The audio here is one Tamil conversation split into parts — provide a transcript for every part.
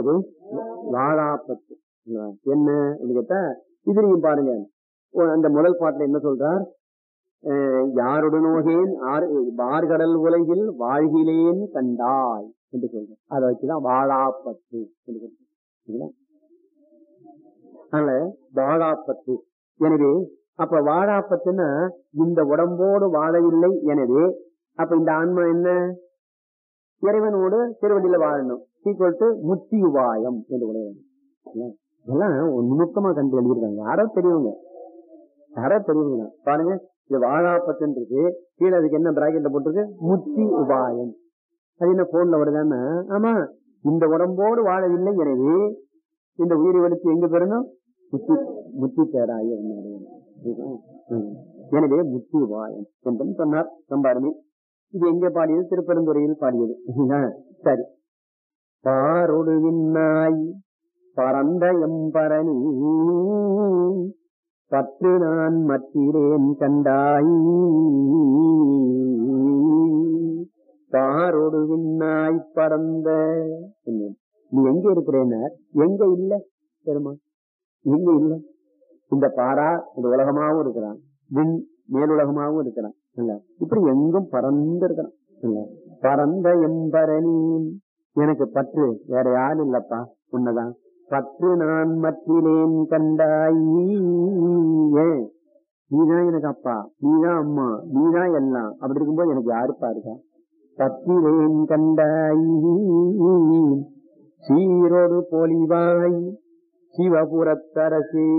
இது வாழாப்பத்து என்ன கேட்டா இதுலயும் பாருங்க ஓ, அந்த முதல் பாட்டுல என்ன சொல்றார் அஹ், யாருடனோகேன் ஆர் பார்கடல் உலகில் வாழ்கிலேன் கண்டாய் என்று சொல்றார் அதை வச்சுதான் வாழாப்பத்து என்று சொல்றார். சரிங்களா? அதனால வாழாப்பத்து எனவே அப்ப வாழாப்பத்துன்னா இந்த உடம்போடு வாழவில்லை எனவே அப்ப இந்த ஆன்மா என்ன இறைவனோடு திருவடியில வாழணும் ஈக்குவல் டு முத்தி உபாயம் என்று உடையவன் இதெல்லாம் ஒரு நுணுக்கமா கண்டு எழுதியிருக்காங்க யாரோ பெரியவங்க யாரோ பெரியவங்க தான். பாருங்க இது வாழாப்பத்துன்றது கீழே அதுக்கு என்ன பிராக்கெட்ல போட்டிருக்கு முத்தி உபாயம் அது என்ன போன்ல வருதான்னா ஆமா இந்த உடம்போடு வாழவில்லை எனவே இந்த உயிரை வலிச்சு எங்க பெறணும் முத்தி முத்தி பேராய எனவே முத்தி உபாயம் என்று சொன்னார் ரொம்ப அருமை இது எங்க பாடியது திருப்பெருந்துறையில் பாடியது சரி பாரொடு விண்ணாய் பரந்த எம்பரணி பற்று நான் மற்றிலேன் கண்டாய் பாரொடு விண்ணாய் பரந்த சொன்னேன். நீ எங்க இருக்கிறேன்னார் எங்க இல்ல பெருமா எங்க இல்ல இந்த பாரா இந்த உலகமாவும் இருக்கிறான் விண் மேலுலகமாவும் இருக்கிறான் இல்ல இப்படி எங்கும் பறந்து இருக்கிறான் இல்ல பரந்த எம்பரணி எனக்கு பற்று வேற யாரும் இல்லப்பா உன்னதான் பற்று நான் மற்றிலேன் கண்டாய் ஏன் நீதான் எனக்கு அப்பா நீதான் அம்மா நீதான் எல்லாம் அப்படி இருக்கும்போது எனக்கு யாருப்பா இருக்கா பற்றிலேன் கண்டாய் சீரோடு பொலிவாய் சிவபுரத்தரசே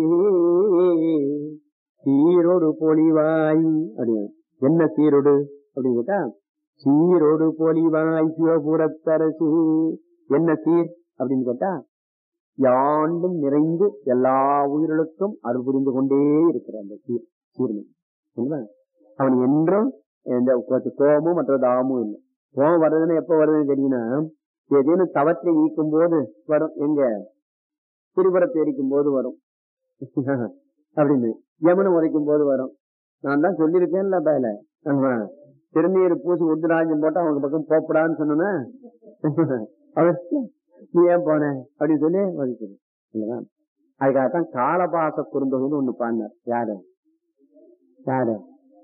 சீரோடு பொலிவாய் அப்படின்னு என்ன சீரோடு அப்படின்னு கேட்டா சீரோடு பொலிவாய் சிவபுரத்தரசு என்ன சீர் அப்படின்னு கேட்டா யாண்டும் நிறைந்து எல்லா உயிர்களுக்கும் அருள் புரிந்து கொண்டே இருக்கிற அந்த சீர் சீர்மை சரிங்களா? அவன் என்றும் இந்த கோ- கோபமும் மற்ற தாகமும் இல்லை கோபம் வருதுன்னு எப்ப வருதுன்னு தெரியும்னா ஏதேனும் தவற்றை நீக்கும் போது வரும் எங்க திருபுறத்தை எரிக்கும் போது வரும் அப்படின்னு யமனம் உரைக்கும் போது வரும் நான் தான் சொல்லியிருக்கேன்ல பேல ஆமா திருநீர் பூசி உத்ராஜம் போட்டு அவங்க பக்கம் போப்படான்னு சொன்னா அவர் நீ ஏன் போன அப்படின்னு சொல்லி வலிக்குது இல்லையா அதுக்காகத்தான் காலபாச குறுந்தொகைன்னு ஒண்ணு பாடினார் யாரு யாரு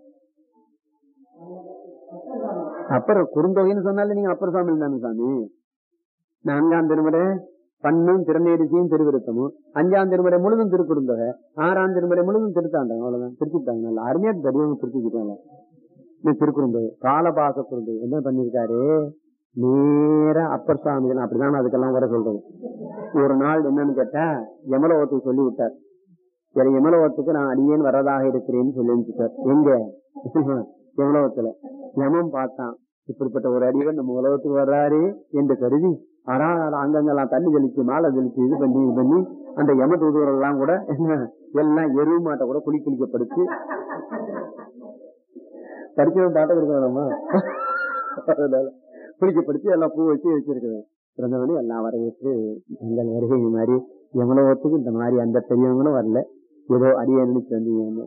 அப்புறம் குறுந்தொகைன்னு சொன்னாலே நீங்க அப்பர் சாமி தானே சாமி நான்காம் திருமுறை பண்ணும் திறனேரிசியும் திருவிருத்தமும் அஞ்சாம் திருமுறை முழுதும் திருக்குறுந்தொகை ஆறாம் திருமுறை முழுதும் திருத்தாண்டாங்க அவ்வளவுதான் திருச்சிட்டாங்க நல்லா அருமையா பெரியவங்க திருச்சிக்கிட்டாங்க இந்த திருக்குறுந்தொகை காலபாச குறுந்தொகை என்ன பண்ணிருக்காரு நேரா அப்பர் சாமி அப்படிதான் அதுக்கெல்லாம் வர சொல்றது ஒரு நாள் என்னன்னு கேட்டா யமலோகத்துக்கு சொல்லி விட்டார் சரி யமலோகத்துக்கு நான் அடியேன் வரதாக இருக்கிறேன்னு சொல்லி அனுப்பிச்சிட்டார் எங்க யமலோகத்துல யமம் பார்த்தான் இப்படிப்பட்ட ஒரு அடியவன் நம்ம உலகத்துக்கு வர்றாரு என்று கருதி ஆனா அங்கங்கெல்லாம் தண்ணி தெளிச்சு மாலை தெளிச்சு இது பண்ணி இது பண்ணி அந்த யம தூதுவர்கள் எல்லாம் கூட என்ன, எல்லாம் எருவு மாட்டை கூட குளி குளிக்கப்படுத்தி படிச்சவன் பாட்டம் இருக்கணுமா அதனால குளிக்கப்படுத்தி எல்லாம் பூ வச்சு வச்சிருக்கிறேன் பிறந்தவனே எல்லாம் வரவேற்று எங்கள் வருகை இது மாதிரி எவ்வளவுத்துக்கு இந்த மாதிரி அந்த பெரியவங்களும் வரல ஏதோ அடிய நினைச்சு வந்தீங்க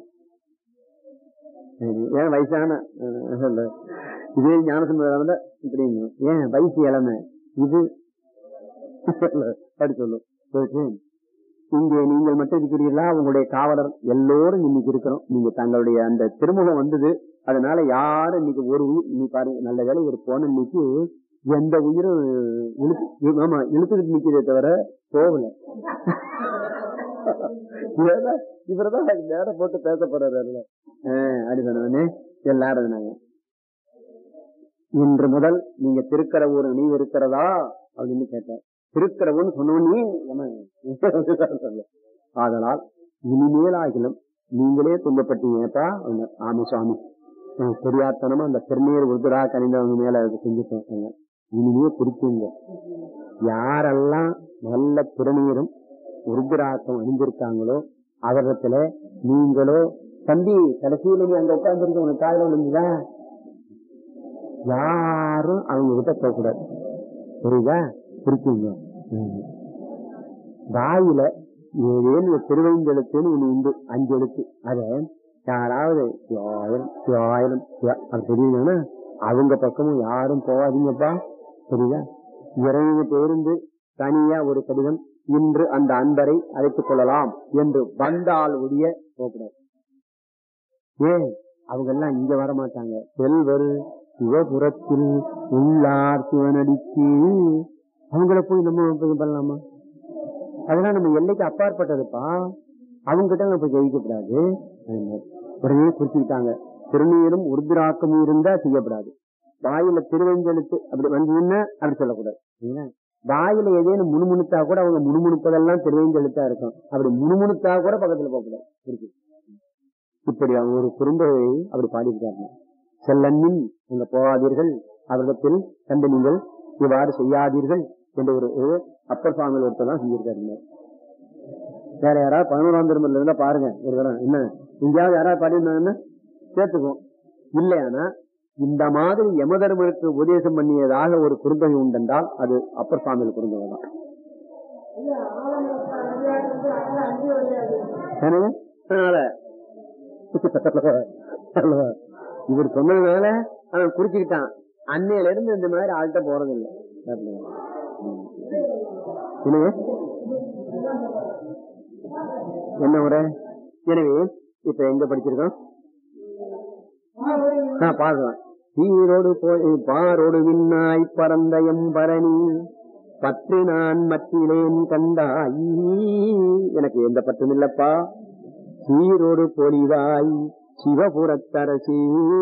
ஏன் வயசான அஹ், இல்ல. இதே ஞானசம்பந்த இப்படிங்க ஏன் வயசு இளமை இது அப்படி சொல்லும் போயிட்டு, இங்கே நீங்கள் மட்டும் இருக்கிறீர்களா உங்களுடைய காவலர் எல்லோரும் இன்னைக்கு இருக்கிறோம் நீங்க தங்களுடைய அந்த திருமுகம் வந்தது அதனால யாரும் இன்னைக்கு ஒரு உயிர் நீ பாருங்க நல்ல வேலை ஒரு போன இன்னைக்கு எந்த உயிரும் இழுத்து ஆமா இழுத்துக்கிட்டு நிக்கிறதே தவிர போகல ஏன்னா, இவர்தான் நேரம் போட்டு பேச போறாரு அப்படி சொன்னவனே எல்லாரும் இருந்தாங்க இன்று முதல் நீங்க திருக்கரவூர் நினைவு இருக்கிறதா அப்படின்னு கேட்டார் திருக்கரவுன்னு சொன்னோன்னே சொல்ல ஆதலால் இனிமேலாகிலும் நீங்களே துன்பப்பட்டீங்கப்பா அப்படின்னார். ஆமா சுவாமி அஹ் பெரியாத்தனமா அந்த திருநீர் உருதுரா கணிந்தவங்க மேல அது செஞ்சுட்டேன் சொன்னார். இனிமே குறிக்குங்க யாரெல்லாம் நல்ல திருநீரும் உருதுராக்கம் அணிந்திருக்காங்களோ அவரிடத்துல நீங்களோ தம்பி கடைசியில நீ அங்க உட்கார்ந்துருக்க உனக்கு காதல விழுந்துதா யாரும் அவங்க கிட்ட போகக்கூடாது புரியுதா குறிக்குங்க ம். வாயில ஏதேனும் ஒரு திருவைந்தெழுத்துன்னு ஒண்ணு உண்டு அஞ்சு எழுத்து அத யாராவது சிவாயிரம் சிவாயிரம் சிவா- அது தெரியுங்கன்னா அவங்க பக்கமும் யாரும் போகாதீங்கப்பா புரியுதா இறைவங்க பேருந்து தனியா ஒரு கடிதம் இன்று அந்த அன்பரை அழைத்துக் கொள்ளலாம் என்று வந்தால் ஒழிய போகக்கூடாது ஏன் அவங்க எல்லாம் இங்க வர மாட்டாங்க செல்வர் சிவபுரத்தில் உள்ளார் சிவனடிக்கு அவங்கள போய் நம்ம போய் பண்ணலாமா அதெல்லாம் நம்ம எல்லைக்கு அப்பாற்பட்டதுப்பா அவங்க கிட்ட நம்ம போய் ஜெயிக்கப்படாது உடனே குறிச்சுக்கிட்டாங்க திருநீரும் உருதிராக்கமும் இருந்தா செய்யப்படாது வாயில திருவெஞ்செழுத்து அப்படி வந்ததுன்னா அப்படி சொல்லக்கூடாது சரிங்களா? வாயில ஏதேனும் முணுமுணுத்தா கூட அவங்க முணுமுணுப்பதெல்லாம் திருவெஞ்செழுத்தா இருக்கும் அப்படி முணுமுணுத்தா கூட பக்கத்துல போகக்கூடாது இருக்கு இப்படி அவங்க ஒரு குறுந்தொகை அப்படி பாடியிருக்காங்க செல்லன்னின் அங்க போகாதீர்கள் அவரிடத்தில் கண்டு நீங்கள் இவ்வாறு செய்யாதீர்கள் என்று ஒரு ஒரு அப்பர் சுவாமிகள் ஒருத்தர் தான் செஞ்சிருக்காருங்க வேற யாராவது பதினோராம் திருமணம் இருந்தா பாருங்க ஒரு தடவை என்ன எங்கேயாவது யாராவது பாடியிருந்தாங்கன்னா சேர்த்துக்குவோம் இல்லையானா இந்த மாதிரி யமதர்மனுக்கு உபதேசம் பண்ணியதாக ஒரு குறுந்தொகை உண்டென்றால் அது அப்பர் சுவாமிகள் குறுந்தொகை தான் என்னங்க? அதனால அல்லவா? இவர் சொன்னதுனால அவன் குறிச்சுக்கிட்டான் அன்னையில இருந்து இந்த மாதிரி ஆள்கிட்ட போறதில்லை அப்படிங்க. என்னங்க? என்ன உரை எனவே இப்ப எங்க படிச்சிருக்கோம் நான் பாக்கலாம் சீரோடு போய் பாரோடு விண்ணாய் பரந்தயம் பரணி பற்று நான் மற்றிலேன் கண்டாய் எனக்கு எந்த பற்றும் இல்லப்பா சீரோடு பொலிவாய் சிவபுரத்தரசி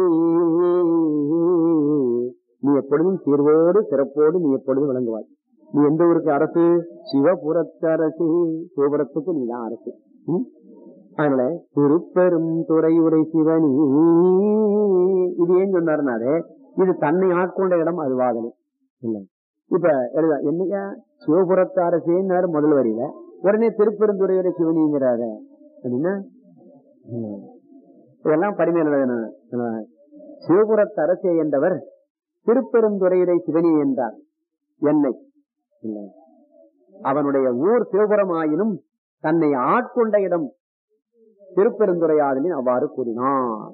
நீ எப்பொழுதும் தீர்வோடு சிறப்போடு நீ எப்பொழுதும் விளங்குவாய் நீ எந்த ஊருக்கு அரசு சிவபுரத்தரசி சிவபுரத்துக்கு நீதான் அரசு ம்? அதனால திருப்பெரும் துறையுரை சிவனி இது ஏன் சொன்னாருனாரு இது தன்னை ஆட்கொண்ட இடம் அது வாதனை இல்லை இப்ப எழுத என்னையா சிவபுரத்து அரசேன்னாரு முதல் வரியில உடனே திருப்பெருந்துறையுரை சிவனிங்கிறாரு அப்படின்னா ம். இதெல்லாம் படிமையில் எழுதணும் சிவபுரத்து அரசே என்றவர் திருப்பெருந்துறையுரை சிவனி என்றார் என்னை இல்லை. அவனுடைய ஊர் சிவபுரம் ஆயினும் தன்னை ஆட்கொண்ட இடம் திருப்பெருந்துறையாதலின் அவ்வாறு கூறினான்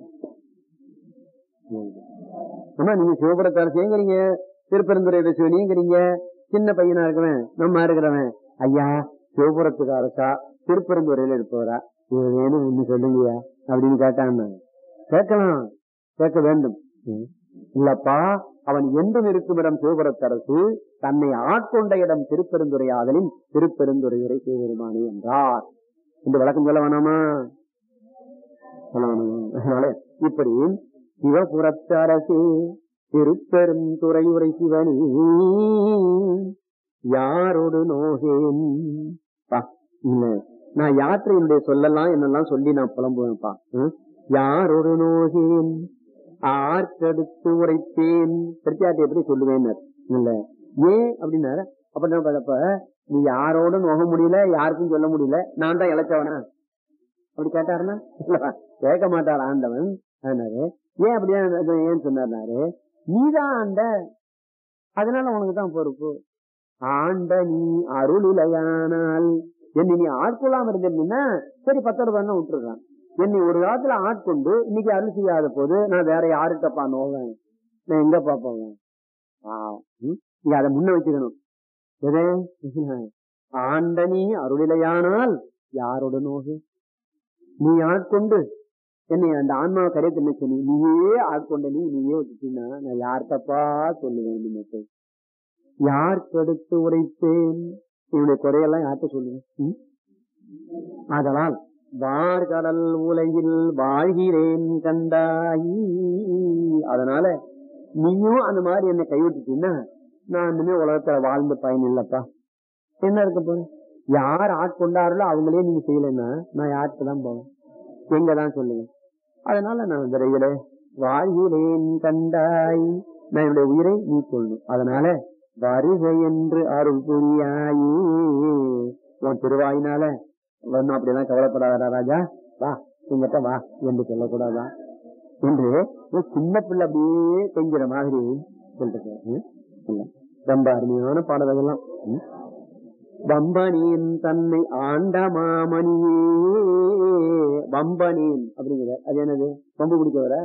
ஆமா நீங்க சிவபுரத்து அரசேங்கிறீங்க திருப்பெருந்துறை சிவனிங்கிறீங்க சின்ன பையனா இருக்கவன் நம்ம இருக்கிறவன் ஐயா சிவபுரத்துக்கு அரசா திருப்பெருந்துறையில இருப்பவரா இது வேணும் ஒண்ணு சொல்லுங்கயா அப்படின்னு கேட்டான் கேட்கலாம் கேட்க வேண்டும் ம். இல்லப்பா அவன் என்றும் இருக்கும் இடம் சிவபுரத்தரசு தன்னை ஆட்கொண்ட இடம் திருப்பெருந்துறையாதலின் திருப்பெருந்துறையுரை சிவபெருமானி என்றார் இந்த விளக்கம் சொல்ல வேணாமா சொல்ல வேணாமா? அதனால இப்படி சிவபுரத்தரசு திருப்பெரும் துறையுரை சிவனி யாரோடு நோகேன் பா, இல்ல நான் யாத்திரை என்னுடைய சொல்லலாம் என்னெல்லாம் சொல்லி நான் புலம்புவேன்ப்பா ம்? யாரோடு நோகேன் ஆர்க்கடுத்து உரைத்தேன் பிரத்தியாட்டி எப்படி சொல்லுவேன் இல்ல ஏன் அப்படின்னா அப்ப என்ன பார்த்தப்ப நீ யாரோட நோக முடியல யாருக்கும் சொல்ல முடியல நான் தான் இழைச்சவனா அப்படி கேட்டாருன்னா இல்லவா? கேட்க மாட்டார் ஆண்டவன் அதனாரு ஏன் அப்படியே ஏன் சொன்னாரு நீதான் ஆண்ட அதனால உனக்கு தான் பொறுப்பு ஆண்ட நீ அருளிலையானால் என்னை நீ ஆட்கொள்ளாம இருந்திருந்தீங்கன்னா சரி பத்து ரூபாய் விட்டுருக்கான் என்னை ஒரு காலத்துல ஆட்கொண்டு இன்னைக்கு அருள் செய்யாத போது நான் வேற யாருக்கப்பா நோவேன் நான் எங்கப்பா போவேன் பாவம். ம்? நீ அதை முன்ன வச்சுக்கணும் எதே ஆண்ட நீ அருளிலையானால் யாரோட நோகு நீ ஆட்கொண்டு என்னை அந்த ஆன்மாவை கரையை என்ன சொன்னி நீயே ஆட்கொண்ட நீ நீயே வச்சுட்டீங்கன்னா நான் யார்கிட்டப்பா சொல்லுவேன் இனிமேட்டு யாருக்கு அடுத்து உரைத்தேன் என்னுடைய குறையெல்லாம் யார்கிட்ட சொல்லுவேன் ம்? ஆதலால் வார்கடல் உலகில் வாழ்கிறேன் கண்டாய் அதனால நீயும் அந்த மாதிரி என்னை கைவிட்டுட்டீங்கன்னா நான் இனிமே உலகத்துல வாழ்ந்த பயன் இல்லப்பா என்ன இருக்க போறேன் யார் ஆட்கொண்டார்களோ அவங்களே நீங்க செய்யலைன்னா நான் யாருக்கு தான் போவேன் எங்க தான் சொல்லுவேன் அதனால நான் விரைவில வாழ்கிறேன் கண்டாய் நான் என்னுடைய உயிரை நீ சொல்லணும் அதனால வருக என்று அருள் புரியாயே உன் திருவாயினால ஒன்னும் அப்படியெல்லாம் கவலைப்படாதடா ராஜா வா எங்கிட்ட வா என்று சொல்லக்கூடாதா என்று ஒரு சின்ன பிள்ளை அப்படியே கொஞ்சிற மாதிரி சொல்லிட்டு ம்? இல்ல. ரொம்ப அருமையான பாடல்கள்லாம் ம்? வம்பனேன் தன்னை ஆண்ட மாமணியே வம்பனேன் அப்படிங்கிற அது என்னது வம்பு பிடிக்க வர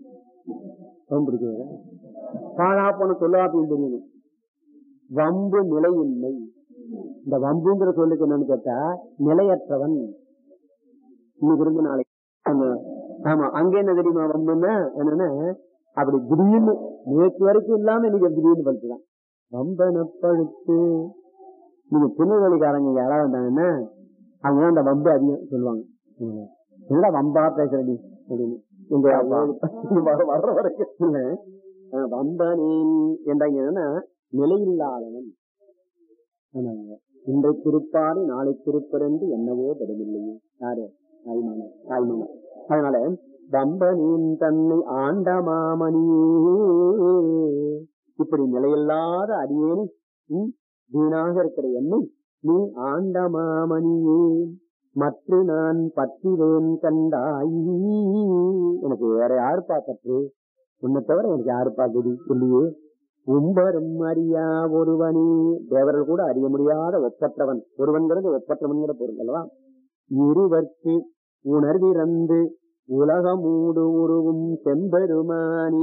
வம்பு பிடிக்க வர பாழா போன சொல்லா அப்படின்னு தெரியும் வம்பு நிலையின்மை இந்த வம்புங்கிற சொல்லுக்கு என்னன்னு கேட்டா நிலையற்றவன் இன்னைக்கு இருந்து நாளைக்கு ஆமா. ஆமா அங்க என்ன தெரியுமா வம்புன்னா என்னன்னா அப்படி திடீர்னு நேற்று வரைக்கும் இல்லாம இன்னைக்கு திடீர்னு படுத்துதான் வம்பன பழுத்து நீங்க திருநெல்வேலிக்காரங்க யாராவது வந்தாங்கன்னா அவங்க தான் அந்த வம்பு அதிகம் சொல்லுவாங்க ம். என்னடா வம்பா பேசுற நீ அப்படின்னு எங்க வர- வர்ற வரைக்கும் இல்ல அஹ் வம்பனேன் என்றாங்க என்னன்னா நிலையில்லாதவன் ஆமாங்க. இன்றைக்கு இருப்பாரு நாளைக்கு இருப்பர் என்று என்னவோ பெறவில்லையே யாரு தாய்மான தாய்மான அதனால வம்பனின் தன்னை ஆண்ட மாமணியே இப்படி நிலையில்லாத அடியேனி ம், வீணாக இருக்கிற என்னை நீ ஆண்ட மாமணியே மற்ற நான் பற்றிவேன் கண்டாய் எனக்கு வேற யாருப்பா பற்று உன்னை தவிர எனக்கு யாருப்பா குடி இல்லையே உம்பரும் அறியா ஒருவனே தேவர்கள் கூட அறிய முடியாத ஒப்பற்றவன் ஒருவன்கிறது ஒப்பற்றவன்கிற பொருள் அல்லவா இருவர்க்கு உணர்விறந்து உலகமூடு உருவும் செம்பெருமானி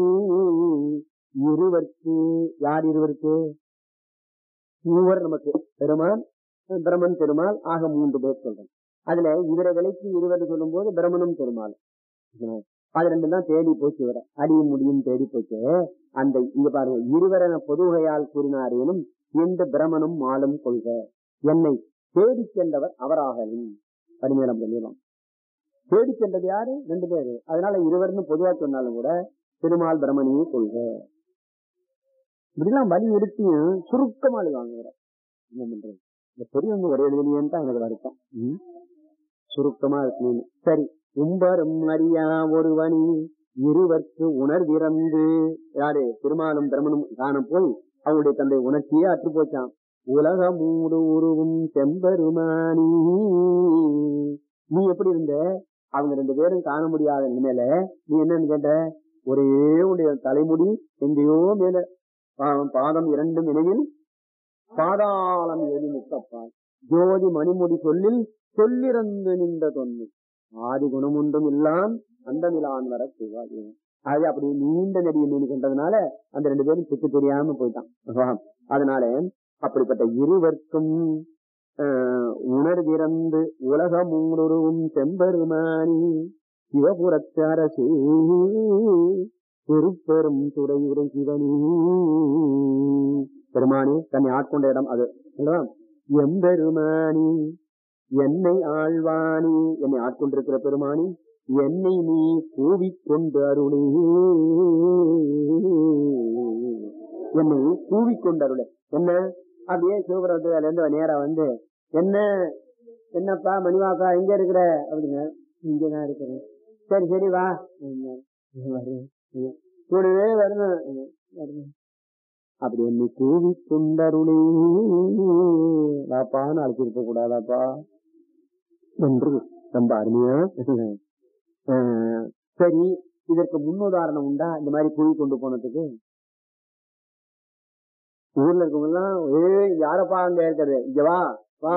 இருவர்க்கு யார் இருவருக்கு மூவர் நமக்கு பெருமான் பிரமன் பெருமாள் ஆக மூன்று பேர் சொல்றேன் அதுல இவரை விலைக்கு இருவர் சொல்லும் போது பிரமனும் பெருமாள் அது ரெண்டு தான் தேடி போச்சு வர அடியும் முடியும் தேடி போச்சு அந்த இங்க பாருங்க இருவரென பொதுகையால் கூறினாரேனும் இந்த பிரமனும் மாலும் கொள்க என்னை தேடி சென்றவர் அவராகலும் பரிமேலம் பண்ணிடலாம் தேடி சென்றது யாரு ரெண்டு பேரு அதனால இருவர்னு பொதுவா சொன்னாலும் கூட திருமால் பிரமணியை கொள்க இப்படிலாம் வலி எடுத்தியும் சுருக்கமா எழுதுவாங்க என்ன பண்றது இந்த பெரியவங்க ஒரே எழுதினேன்னு தான் எனக்கு வருத்தம் ம்? சுருக்கமா இருக்கணும் சரி உம்பரும் அறியா ஒருவனி இருவர்க்கு உணர்விறந்து யாரு திருமாலும் பிரமனும் காண போய் அவங்களுடைய தந்தை உணர்ச்சியே அற்று போச்சான் உலக மூடு உருவும் செம்பெருமானி நீ எப்படி இருந்த அவங்க ரெண்டு பேரும் காண முடியாத நிலையில நீ என்னன்னு கேட்ட ஒரே உடைய தலைமுடி எங்கேயோ மேல பா- பாதம் இரண்டும் இணையில் பாதாளம் எழுதி முக்கப்பால் ஜோதி மணிமுடி சொல்லில் சொல்லிறந்து நின்ற தொன்மை ஆதி குணமொன்றும் இல்லான் அந்தமிலான் வர சிவாய் அது அப்படி நீண்ட நெடிய மீன் கண்டதுனால அந்த ரெண்டு பேரும் சுத்து தெரியாம போயிட்டான் ஆஹா. அதனால அப்படிப்பட்ட இருவர்க்கும் ஆஹ், உணர்விறந்து உலகம் மூடுருவும் செம்பெருமானி சிவபுரத்து அரசு திருப்பெரும் துறையுரை சிவனி பெருமானி தன்னை ஆட்கொண்ட இடம் அது அல்லவா எம்பெருமானி என்னை ஆழ்வானி என்னை ஆட்கொண்டிருக்கிற பெருமானி என்னை நீ கூவிக்கொண்டு அருளே என்னை கூவிக்கொண்டு அருளே என்ன அப்படியே சிவபுரத்துல இருந்து நேரா வந்து என்ன என்னப்பா மணிவாக்கா எங்க இருக்கிற அப்படிங்க இங்கதான் இருக்கிறேன் சரி சரி வா ம், வரேன். ம். கூடவே வரணும் ம், வரணும். அப்படி என்னை கூவிக்கொண்டருளே வாப்பான்னு அழைச்சிருக்க கூடாதாப்பா என்று ரொம்ப அருமையா அஹ், சரி இதற்கு முன்னுதாரணம் உண்டா இந்த மாதிரி குழி கொண்டு போனதுக்கு ஊர்ல இருக்கவங்க எல்லாம் ஏய் யாரப்பா அங்க இருக்கிறது இங்க வா வா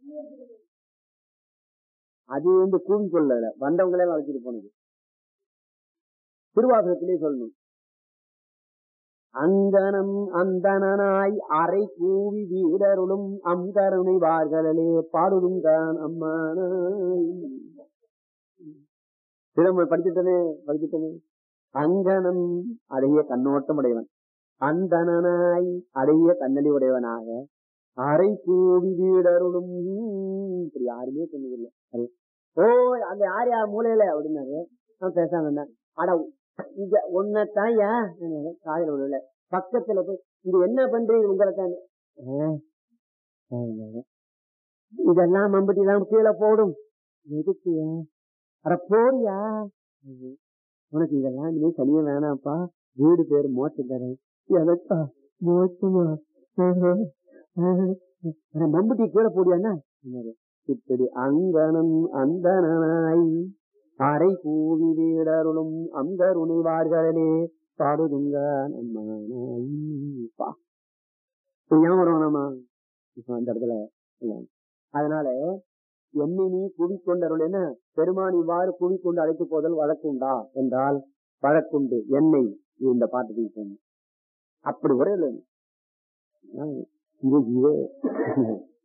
அது வந்து கூவி கொள்ளல வந்தவங்களே அழைச்சிட்டு போனது திருவாசகத்திலே சொல்லணும் அங்கனம் அந்தனாய் அரை கூவி வீரருளும் அங்கருணை வார்களே பாடுதுங்கான் அம்மானாய் சிலம்பு படிச்சுட்டனே படிச்சுட்டனே அங்கனம் அடைய கண்ணோட்டம் உடையவன் அந்தனாய் அடைய கண்ணடி உடையவனாக அரை கூவி வீடருளும் இப்படி யாருமே சொன்னதில்லை அது, ஓ அந்த யார் யார் மூலையில அப்படின்னாரு நான் பேசாம இருந்தேன் அட இங்க ஒன்னத்தான் ஏன் காதல விடல பக்கத்துல போய் இங்க என்ன பண்றீங்க உங்களை தான் இதெல்லாம் மம்பட்டி எல்லாம் கீழே போடும் எதுக்கு அட போறியா உனக்கு இதெல்லாம் இனிமே தனியா வேணாம்ப்பா வீடு பேர் மோட்சம் தரேன் எனக்கா மோட்சமா அட மம்பட்டி கீழே போடியாண்ணா இப்படி அங்கனம் அந்தனாய் அரை கூவி வீடருளும் அங்கருணிவார்களே பாடுதுங்க நம்மானாய்ப்பா ஏன் வரும் நம்ம இப்ப அந்த இடத்துல இல்ல. அதனால என்னை நீ குவிக்கொண்டருள் என்ன பெருமான் இவ்வாறு குவிக்கொண்டு அழைத்து போதல் வழக்குண்டா என்றால் வழக்குண்டு என்னை இந்த பாட்டுக்கு போகணும் அப்படி வரையில இது இது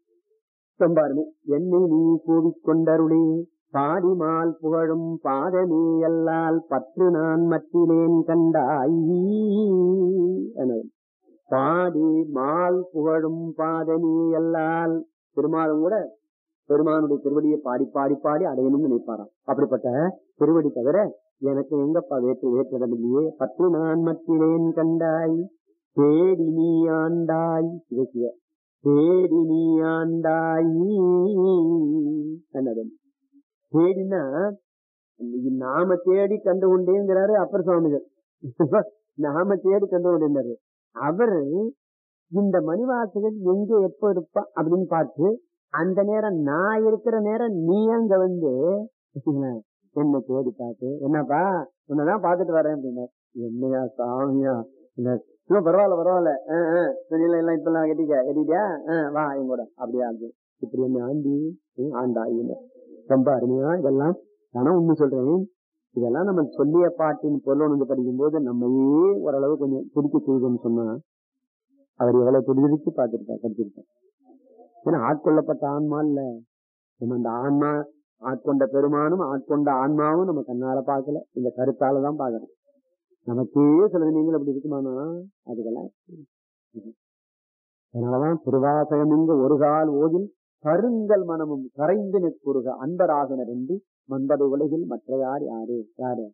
சொம்பாருமே என்னை நீ கூவிக்கொண்டருளே பாடிமால் புகழும் பாதமே அல்லால் பற்று நான் மற்றிலேன் கண்டாய் என. பாடி மால் புகழும் பாதமே அல்லால் பெருமாளும் கூட பெருமானுடைய திருவடியை பாடி பாடி பாடி அடையணும்னு நினைப்பாராம் அப்படிப்பட்ட திருவடி தவிர எனக்கு எங்கப்பா வேற்று வேற்றதமில்லையே பற்று நான் மற்றிலேன் கண்டாய் தேடி நீ ஆண்டாய் சிவசிவ தேடி நீ ஆண்டாய் என்னது தேடினா இது நாம தேடி கண்டு கொண்டேங்கிறாரு அப்பர் சுவாமிகள் நாம தேடி கண்டு கொண்டேங்கிறாரு அவரு இந்த மணிவாசகன் எங்க எப்ப இருப்பா அப்படின்னு பார்த்து அந்த நேரம் நான் இருக்கிற நேரம் நீ அங்க வந்து என்ன தேடி பார்த்து என்னப்பா உன்னதான் பார்த்துட்டு வரேன் அப்படின்னா என்னையா சாமியா இல்ல சும்மா பரவாயில்ல பரவாயில்ல ஆஹ் ஆஹ் துணியில எல்லாம் இப்ப எல்லாம் கட்டிக்க கட்டிட்டியா ஆஹ் வா என் கூட அப்படியா அது இப்படி என்ன ஆண்டி ஹம், ஆண்டா இல்ல ரொம்ப அருமையா இதெல்லாம் ஆனா உண்மை சொல்றேன் இதெல்லாம் நம்ம சொல்லிய பாட்டின் பொருள் வந்து படிக்கும் போது நம்மையே ஓரளவு கொஞ்சம் துடிக்க செய்தோம்னு சொன்னா அவர் எவ்வளவு துடிதுடிச்சு பார்த்திருப்பார் படிச்சிருப்பார் ஏன்னா ஆட்கொள்ளப்பட்ட ஆன்மா இல்ல நம்ம அந்த ஆன்மா ஆட்கொண்ட பெருமானும் ஆட்கொண்ட ஆன்மாவும் நம்ம கண்ணால பார்க்கல இந்த கருத்தால தான் பார்க்கணும் நமக்கே சில நீங்கள் அப்படி இருக்குமானா அதுக்கெல்லாம் அதனாலதான் திருவாசகம் இங்க ஒரு கால் ஓதில் கருங்கல் மனமும் கரைந்து நிற்குறுக அன்பராகனர் என்று மன்பதை உலகில் மற்ற யார் யாரு யாரு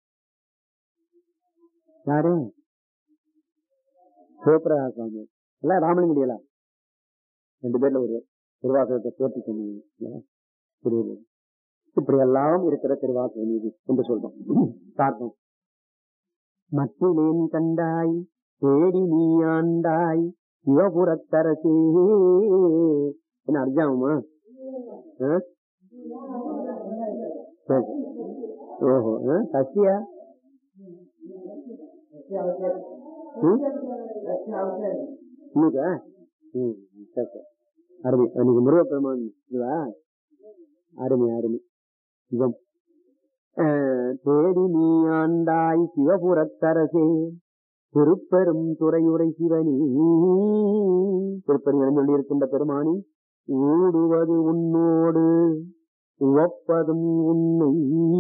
யாரு சிவபிரகாஷ் சுவாமி இல்ல ராமலிங்கடியலா ரெண்டு பேர்ல ஒரு திருவாசகத்தை போட்டி சொன்னீங்க திருவள்ளுவர் இப்படி எல்லாம் இருக்கிற திருவாசக நீதி என்று சொல்றோம் பார்ப்போம் மற்றிலேன் கண்டாய் தேடி நீ ஆண்டாய் சிவபுரத்தரசே என்ன அர்ஜாமா ஓஹோ ஆ, சசியா ம்? இன்னைக்கா ம் சரி சரி அருமை அன்னைக்கு முருகப்பெருமான் இதுவா அருமை அருமை சிவம் அஹ், தேடி நீ ஆண்டாய் சிவபுரத்தரசே திருப்பெரும் துறையுரை சிவனி திருப்பெரும் எழுந்தொள்ளி இருக்கின்ற பெருமானி ஊடுவது உன்னோடு உவப்பதும் உன்னை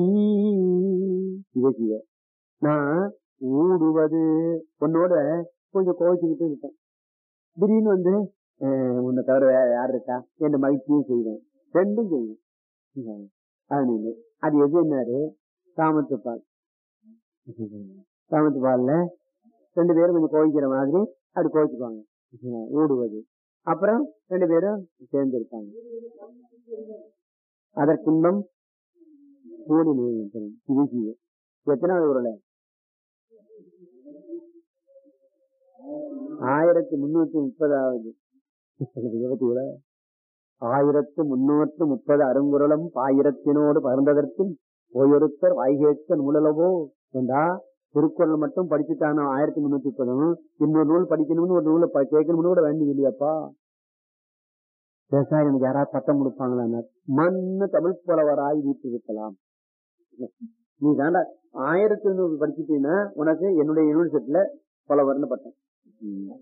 சிவசிவ நான் ஊடுவது உன்னோட கொஞ்சம் கோவிச்சுக்கிட்டு இருப்பேன் திடீர்னு வந்து அஹ், உன்னை தவிர வேற யார் இருக்கா என்ற மகிழ்ச்சியும் செய்வேன் ரெண்டும் செய்வேன் அப்படின்னு அது எது என்னாரு சாமத்துப்பால் சாமத்துப்பால்ல ரெண்டு பேரும் கொஞ்சம் கோவிக்கிற மாதிரி அப்படி கோவிச்சுக்குவாங்க ஊடுவது அப்புறம் ரெண்டு பேரும் சேர்ந்து இருப்பாங்க அதற்கின்பம் கூடி சிவ சிவ எத்தனாவது குரல ஆயிரத்தி முன்னூத்தி முப்பதாவது இருபத்தி ஆயிரத்து முன்னூற்று முப்பது அருங்குரலும் பாயிரத்தினோடு பகிர்ந்ததற்கும் ஓயொருத்தர் வாய்கேட்க நூலளவோ என்றா திருக்குறள் மட்டும் படிச்சுட்டானோ ஆயிரத்தி முன்னூத்தி முப்பதும் இன்னொரு நூல் படிக்கணும்னு ஒரு நூலை ப- கேட்கணும்னு கூட வேண்டியது இல்லையாப்பா விவசாயம் எனக்கு யாராவது பட்டம் கொடுப்பாங்களா மண்ணு தமிழ் புலவராய் வீட்டிருக்கலாம் நீ தாண்டா ஆயிரத்தி நூறு படிச்சுட்டீங்கன்னா உனக்கு என்னுடைய யூனிவர்சிட்டியில புலவர்னு பட்டம் ம்.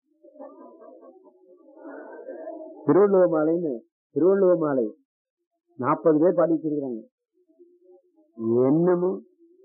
திருவள்ளுவர் மாலைன்னு திருவள்ளுவர் மாலை நாற்பது பேர் பாடி வச்சிருக்கிறாங்க என்னமோ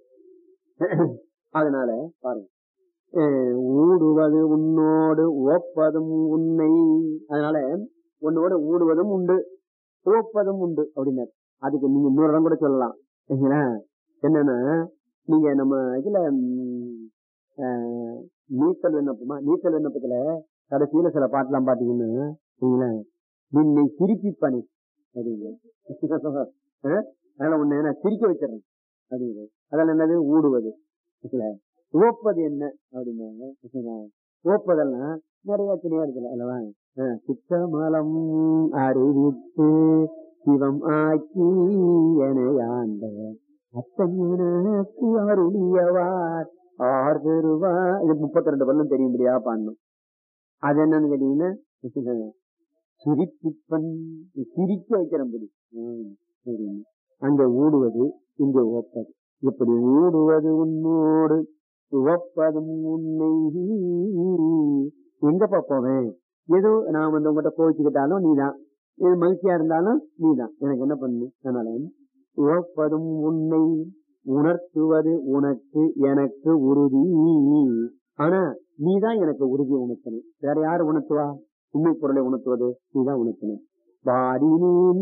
அதனால பாருங்க அஹ் ஊடுவது உன்னோடு ஓப்பதும் உன்னை அதனால உன்னோடு ஊடுவதும் உண்டு ஓப்பதும் உண்டு அப்படின்னாரு அதுக்கு நீங்க இன்னொரு இடம் கூட சொல்லலாம் சரிங்களா? என்னன்னா நீங்க நம்ம இதுல ம், அஹ், நீச்சல் விண்ணப்பமா நீச்சல் விண்ணப்பத்துல கடைசியில சில பாட்டுலாம் பாத்தீங்கன்னா சரிங்களா? நின்னை சிரிப்பிப்பனி அப்படின்னு அஹ், அதனால உன்னை நான் சிரிக்க வச்சிடறேன் அப்படின்னு அதெல்லாம் என்னது ஊடுவது இல்ல ஓப்பது என்ன அப்படின்னாங்க ஓப்பதெல்லாம் நிறைய துணியா இருக்குல்ல அல்லவா அஹ், சித்தமலம் அறிவித்து சிவம் ஆக்கி எனையாண்ட அத்தன் எனக்கு அருளியவார் ஆர் பெறுவா இது முப்பத்தி ரெண்டு பல்லும் தெரியும்படியா பாடணும் அது என்னன்னு கேட்டீங்கன்னா சிரிப்பிப்பன் சிரிக்க வைக்கிறபடி அங்க ஊடுவது இங்க ஓப்பது இப்படி ஊடுவது உன்னோடு உவப்பதும் உன்னை எங்கப்பா போவேன் ஏதோ நான் வந்து உங்ககிட்ட கோவிச்சுக்கிட்டாலும் நீதான் இது மகிழ்ச்சியா இருந்தாலும் நீதான் எனக்கு என்ன பண்ணு அதனால உவப்பதும் உன்னை உணர்த்துவது உனக்கு எனக்கு உறுதி ஆனா நீதான் எனக்கு உறுதி உணர்த்தணும் வேற யாரு உணர்த்துவா உண்மை பொருளை உணர்த்துவது நீதான் உணர்த்தணும் வாடினேன்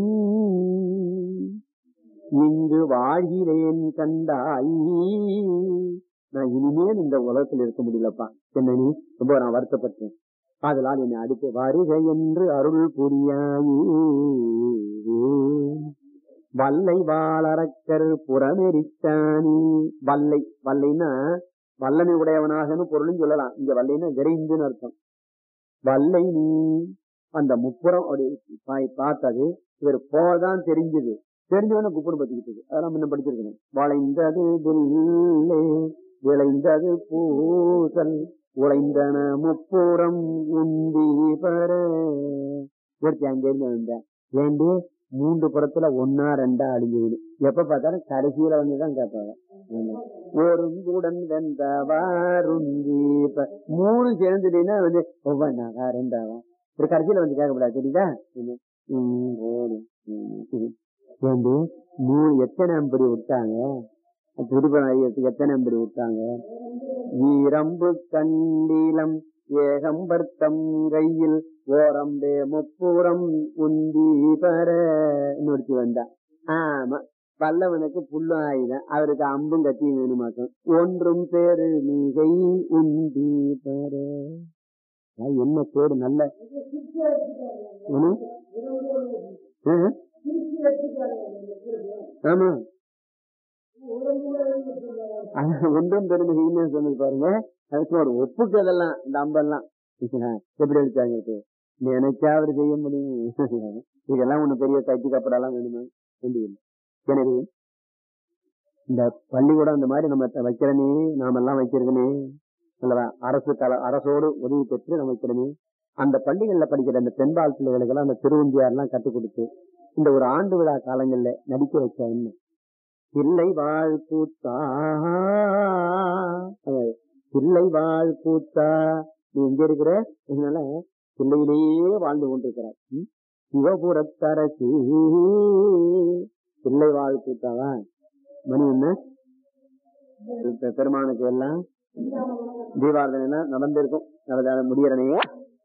இங்கு வாழ்கிறேன் கண்டாய் நான் இனிமேல் இந்த உலகத்தில் இருக்க முடியலப்பா என்ன நீ ரொம்ப நான் வருத்தப்பட்டேன் அதனால் என்னை அடுத்து வருக என்று அருள் புரியாயே வல்லை வாழறக்கர் புறமெரித்தானி வல்லை வல்லைன்னா வல்லமை உடையவனாகனு பொருளும் சொல்லலாம் இங்க வல்லைன்னா விரைந்துன்னு அர்த்தம் வல்லை நீ அந்த முப்புறம் அப்படி பா- பார்த்தது இவர் போதான் தெரிஞ்சது தெரிஞ்சவன குப்புறம் பத்திக்கிட்டு அதெல்லாம் முன்ன படிச்சிருக்கணும் வளைந்தது வில்லே விளைந்தது பூசல் உழைந்தன முப்புறம் உந்தி பெற ஒருத்தி அங்கிருந்து வந்தேன் ஏண்டி மூன்று புறத்துல ஒன்னா ரெண்டா அழிஞ்சது எப்ப பார்த்தாலும் கடைசியில வந்துதான் கேட்பாங்க ஆமா. ஒருங்குடன் வெந்தவாருந்தி இப்ப மூணு சேர்ந்துட்டீங்கன்னா வந்து ஒவ்வொன்னாவா ரெண்டாவா ஒரு கடைசியில வந்து கேட்கக்கூடாது தெரியுதா ம், ஓடு. ம், ம். ஏண்டி மூணு எத்தனை அம்படி விட்டாங்க திருப்பணம் அறியறதுக்கு எத்தனை அம்படி விட்டாங்க வீரம்பு கண்டிலம் ஏகம்பர்த்தம் கையில் ஓரம்பே முப்புறம் உந்தி பர இன்னொருத்தி வந்தா ஆமா பல்லவனுக்கு புல்லும் ஆயுதம் அவருக்கு அம்பும் கத்தியும் வேணுமாக்கும் ஒன்றும் பேரு மிகை உந்தி பர ஆ, என்ன பேரு நல்ல என்ன? ஆ? ஆமா அது ஒன்றும் பெருமைன்னு சொன்னது பாருங்க அதுக்கு ஒரு ஒப்புக்கு அதெல்லாம் இந்த அம்பெல்லாம் எப்படி அடிச்சாங்க நினைச்சா அவர் செய்ய முடியும் இதெல்லாம் ஒண்ணு பெரிய கட்டி கப்படெல்லாம் வேணுமா வேண்டியது எனவே இந்த பள்ளிக்கூடம் இந்த மாதிரி நம்ம வைக்கிறனே நாம எல்லாம் வைக்கிறதுனே அல்லவா அரசு கல அரசோடு உதவி பெற்று நம்ம வைக்கிறனே அந்த பள்ளிகள்ல படிக்கிற அந்த பெண்பால் பிள்ளைகளுக்கெல்லாம் அந்த திருவந்தியார் எல்லாம் கற்றுக் கொடுத்து இந்த ஒரு ஆண்டு விழா காலங்கள்ல நடிக்க வச்சா என்ன பிள்ளை வாழ் கூத்தா அஹ், பிள்ளை வாழ் கூத்தா நீ இங்க இருக்கிற இதனால பிள்ளையிலேயே வாழ்ந்து கொண்டிருக்கிறார் ம்? சிவபுரத்தரசி பிள்ளை வாழ் கூத்தாவா மணி என்ன இப்ப பெருமானுக்கு எல்லாம் தீபாவளி நடந்திருக்கும் நடந்த முடியறனையே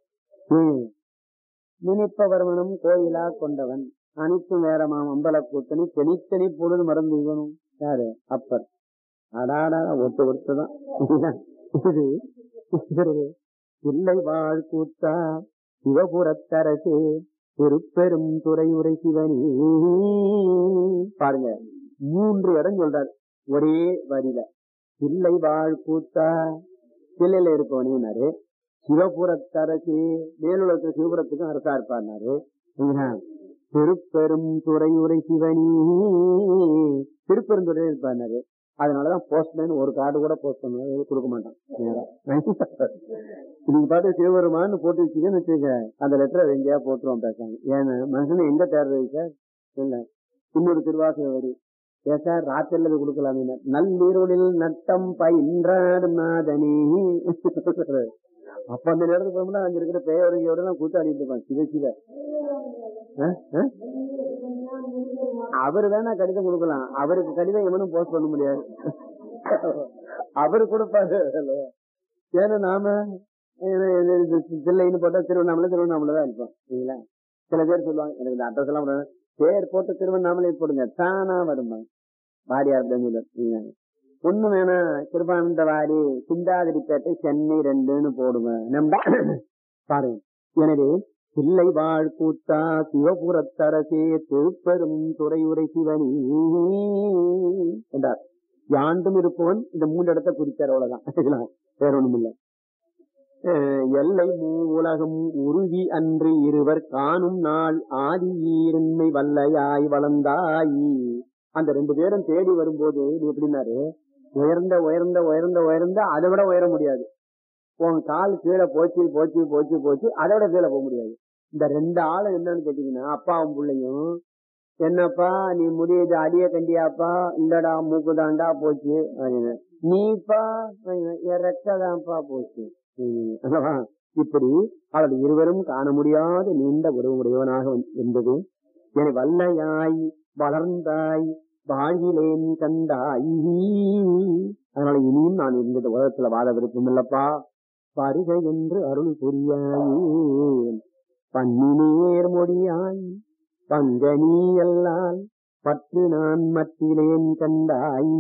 நினைப்பவர்மனும் கோயிலா கொண்டவன் அனைத்தும் வேறமாம் அம்பல கூத்தனி தெளித்தனி பொழுது மறந்து இவனும் யாரு அப்பர் அடாடா ஒட்டு ஒட்டுதான் இது இது இல்லை வாழ் கூத்தா சிவபுரத்தரசே திருப்பெரும் துறையுரை சிவனி பாருங்க மூன்று இடம் சொல்றார் ஒரே வரியில பிள்ளை வாழ் கூத்தா பிள்ளையில இருப்பவனேனாரு சிவபுரத்தரசு மேலுலகத்துல சிவபுரத்துக்கும் அரசா இருப்பாரு திருப்பெரும் துறையுரை சிவனி திருப்பெருந்துறை இருப்பாரு அதனாலதான் போஸ்ட்மேன் ஒரு கார்டு கூட போஸ்ட் பண்ண கொடுக்க மாட்டான் நேரா. நீங்க பாட்டு சிவபெருமான்னு போட்டு வச்சுக்கன்னு வச்சுக்க அந்த லெட்டரை எங்கேயா போட்டுருவோம் பேசாங்க ஏன்னா மனுஷனை எங்க தேடுறது சார் இல்ல இன்னொரு திருவாசக வரி ஏன் சார் ராத்திரில போய் கொடுக்கலாமே நள்ளிருளில் நட்டம் பயின்றாடும் நாதனே அப்ப அந்த நேரத்துக்கு போகும்போது அங்க இருக்கிற பேயோட எல்லாம் கூத்தாடிட்டு இருப்பான் சிவ சிவ அஹ், அஹ்? அவரு வேணா கடிதம் கொடுக்கலாம் அவருக்கு கடிதம் எவனும் போஸ்ட் பண்ண முடியாது அவரு கொடுப்பாரு ஏன்னா நாம ஏன்னா இது- இது தில்லைன்னு போட்டா திருவண்ணாமலை திருவண்ணாமலை தான் இருப்போம் சரிங்களா சில பேர் சொல்லுவாங்க எனக்கு இந்த அட்ரஸ் எல்லாம் விடணும். பேர் போட்டு திருவண்ணாமலை போடுங்க தானா வருமா வாரியார் பெங்களூர் ஒண்ணு வேணாம் திருப்பானந்தவாடி சிந்தாதிரிப்பேட்டை சென்னை ரெண்டுன்னு போடுங்க நம்ம பாருங்க எனவே பிள்ளை வாழ் கூத்தா சிவபுரத்தரசே திருப்பெரும் துறையுரை சிவனி என்றார் யாண்டும் இருப்பவன் இந்த மூன்று இடத்தை குறித்தார் அவ்வளவுதான் வேற ஒண்ணும் இல்லை அஹ் எல்லை மூலகம் உருகி அன்று இருவர் காணும் நாள் ஆதி ஈரன்மை வல்லையாய் வளர்ந்தாய் அந்த ரெண்டு பேரும் தேடி வரும்போது இது எப்படின்னாரு உயர்ந்த உயர்ந்த உயர்ந்த உயர்ந்த அதை விட உயர முடியாது உன் கால் கீழே போச்சு போச்சு போச்சு போச்சு அதை விட கீழே போக முடியாது இந்த ரெண்டு ஆளும் என்னன்னு கேட்டீங்கன்னா அப்பாவும் பிள்ளையும் என்னப்பா நீ முடியுது அடிய கண்டியாப்பா இல்லடா மூக்குதாண்டா போச்சு அப்படின்னு. நீப்பா என் ரெக்கதான்ப்பா போச்சு ம், அல்லவா இப்படி அவள் இருவரும் காண முடியாத நீண்ட உறவுடையவனாக இருந்தது என வல்லையாய் வளர்ந்தாய் வாழ்கிலேன் கண்டாய் அதனால இனியும் நான் இந்த உலகத்துல வாழ விருப்பம் இல்லப்பா வருக என்று அருள் புரியாயே பன்னினேர் மொழியாய் பங்கனி அல்லால் பற்று நான் மற்றிலேன் கண்டாய்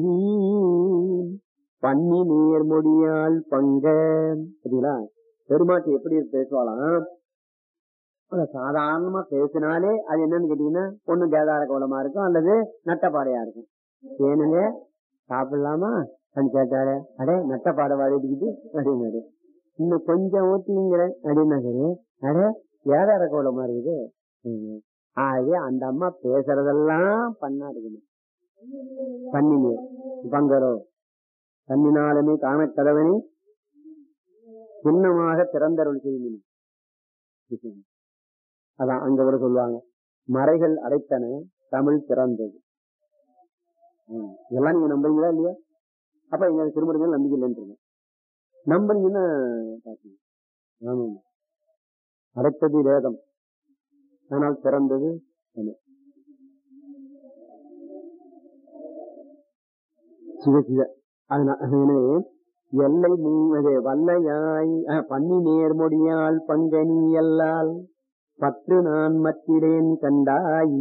பன்னி நேர் மொழியால் பங்க சரிங்களா பெருமாட்டி எப்படி பேசுவாளாம் அத சாதாரணமா பேசினாலே அது என்னன்னு கேட்டீங்கன்னா ஒண்ணு கேதார கோலமா இருக்கும் அல்லது நட்டப்பாடையா இருக்கும் ஏனுங்க சாப்பிடலாமா அப்படின்னு கேட்டாரு அடே நட்டப்பாடை வாடிக்கிட்டு அப்படின்னாரு இன்னும் கொஞ்சம் ஊத்திங்கிறேன் அப்படின்னாரு அடே ஏதார கோலமா இருக்குது ம். ஆகவே அந்த அம்மா பேசுறதெல்லாம் பண்ணா இருக்கணும் பண்ணினே பங்கரோ தன்னினாலுமே காணக்கதவனை சின்னமாக திறந்தருள் செய்யும் அதான் அங்க கூட சொல்லுவாங்க மறைகள் அடைத்தன தமிழ் திறந்தது ம். இதெல்லாம் நீங்க நம்புறீங்களா இல்லையா அப்ப எங்க திருமணம் மேல நம்பிக்கை இல்லைன்னு நம்புறீங்கன்னா பாத்தீங்க. ஆமாம் அடைத்தது வேதம் ஆனால் பிறந்தது தமிழ். சிவ சிவ அதனா- எனவே எல்லை மூவது வல்லையாய் அஹ், பன்னி நேர்மொழியால் பங்கனி அல்லால் பற்று நான் மற்றிலேன் கண்டாய்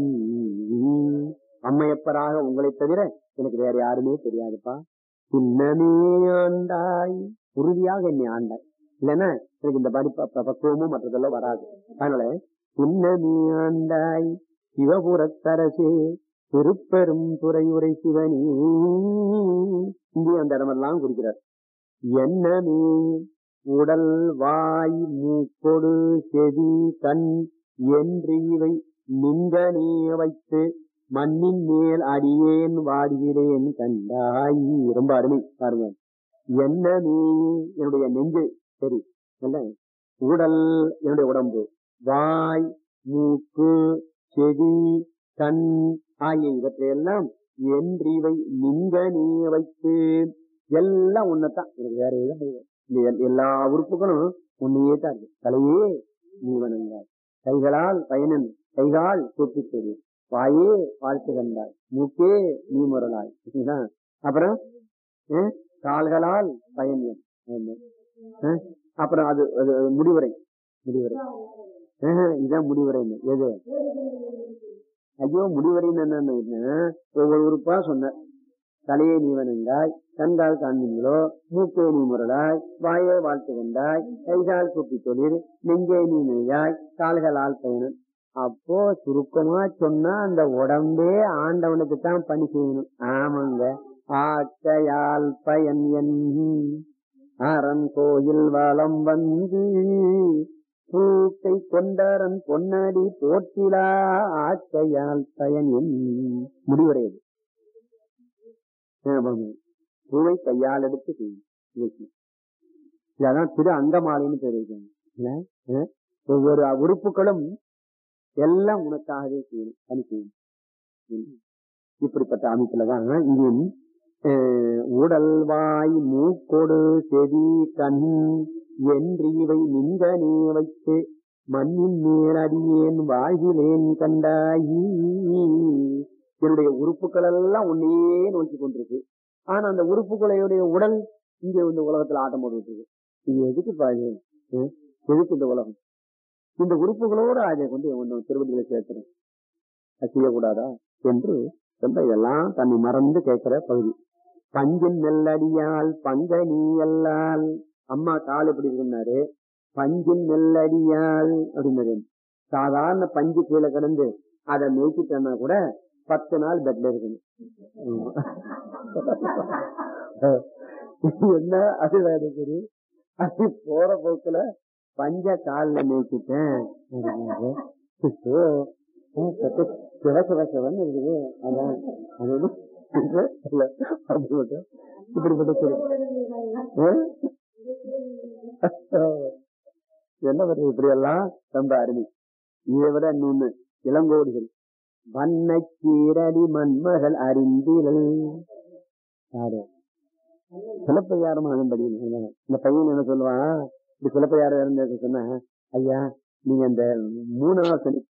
அம்மையப்பராக உங்களைத் தவிர எனக்கு வேற யாருமே தெரியாதுப்பா சின்னமே ஆண்டாய் உறுதியாக என்னை ஆண்டாய் இல்லைன்னா எனக்கு இந்த படிப்பு ப- பக்குவமும் மற்றதெல்லாம் வராது அதனால சின்னமே ஆண்டாய் சிவபுரத்தரசே திருப்பெரும் துறையுரை சிவனே இங்கே அந்த இடமெல்லாம் குறிக்கிறார் என்னமே உடல் வாய் மூக்கொடு செவி கண் என்று இவை நின்றனே வைத்து மண்ணின் மேல் அடியேன் வாடுகிறேன் கண்டாய் ரொம்ப அருமை பாருங்க என்னமே என்னுடைய நெஞ்சு சரி இல்ல உடல் என்னுடைய உடம்பு வாய் மூக்கு செவி கண் ஆகிய இவற்றையெல்லாம் என்று இவை நின்றனே வைத்து எல்லாம் உன்னதான் எனக்கு வேற எதுவும் இல்லை. இந்த எல்- எல்லா உறுப்புகளும் உன்னையே தான் இருக்கு தலையே நீ வணங்காய் கைகளால் பயனன் கைகால் கூப்பி தெரியும் வாயே வாழ்த்து கண்டாய் மூக்கே நீ முரலாய் சரிங்களா? அப்புறம் அஹ், கால்களால் பயன் என். ஆமா. அஹ், அப்புறம் அது அது அது முடிவுரை முடிவுரை அஹ், இதான் முடிவுரை எது ஐயோ முடிவுரைன்னு என்னன்னா ஒவ்வொரு உறுப்பா சொன்ன தலையை நீ வணங்காய் கண்கால் காண்பீங்களோ மூக்கே நீ முரலாய் வாயே வாழ்த்து கொண்டாய் கைகால் கூப்பி தொழில் நெஞ்சே நீ நெய்யாய் கால்களால் பயணம் அப்போ சுருக்கமா சொன்னா அந்த உடம்பே ஆண்டவனுக்கு தான் பணி செய்யணும் ஆமாங்க ஆக்கையால் பயன் என் அரண் கோயில் வளம் வந்து பூக்கை கொண்டரன் பொன்னடி போற்றிலா ஆக்கையால் பயன் என் முடிவுரையது ஆமாங்க. பூவை கையால் எடுத்து செய்யும் இயக்கி. இதான் திரு அங்கமாலைன்னு பேர் வைக்காங்க இல்ல? ஆ? ஒவ்வொரு உறுப்புகளும் எல்லாம் உனக்காகவே செய்யணும் பணி செய்யும் ம். இப்படிப்பட்ட அமைப்புலதான் இங்கே அஹ், உடல் வாய் மூக்கொடு செவி கண் என்று இவை நின்றனே வைத்து மண்ணின் மேல் அடியேன் வாழ்கிலேன் கண்டாயி என்னுடைய உறுப்புகள் எல்லாம் உன்னையே நோக்கி கொண்டிருக்கு ஆனா அந்த உறுப்புகளுடைய உடல் இங்க இந்த உலகத்துல ஆட்டம் போட்டுட்டு இருக்கு இது எதுக்கு பாரு ம்? எதுக்கு இந்த உலகம் இந்த உறுப்புகளோட அதை கொண்டு ஒன்னு திருவடிகளை சேர்க்கிறேன் அது செய்யக்கூடாதா என்று ரொம்ப இதெல்லாம் தன்னை மறந்து கேட்கிற பகுதி பஞ்சின் நெல்லடியால் பங்க நீ அல்லால் அம்மா கால் எப்படி இருக்குன்னாரு பஞ்சின் நெல்லடியால் அப்படின்னாரு சாதாரண பஞ்சு கீழே கிடந்து அதை மேய்ச்சிட்டோம்னா கூட பத்து நாள் பெட்ல இருக்கணும் என்ன அது வேற சரி அது போற போக்குல பஞ்ச கால்ல மேய்ச்சிட்டேன் அப்படின்னாரு. ஐயோ, ஆ, சத்து சிவ சிவ சிவன்னு இருக்குது அதான் அது வந்து இல்ல, இல்ல, அப்படிப்பட்ட இப்படிப்பட்ட சிவ ஆ? என்ன பண்றது இப்படி எல்லாம் ரொம்ப அருமை இதை விட இன்னொன்னு இளங்கோடிகள் வண்ண கீரடி மண்மகள் அறிந்தீர்கள் யாரு சிலப்பதிகாரம் அதன்படி இந்த பையன் என்ன சொல்லுவான் இப்படி சிலப்பதிகாரம் இருந்த சொன்ன ஐயா நீங்க இந்த மூணாவது சனி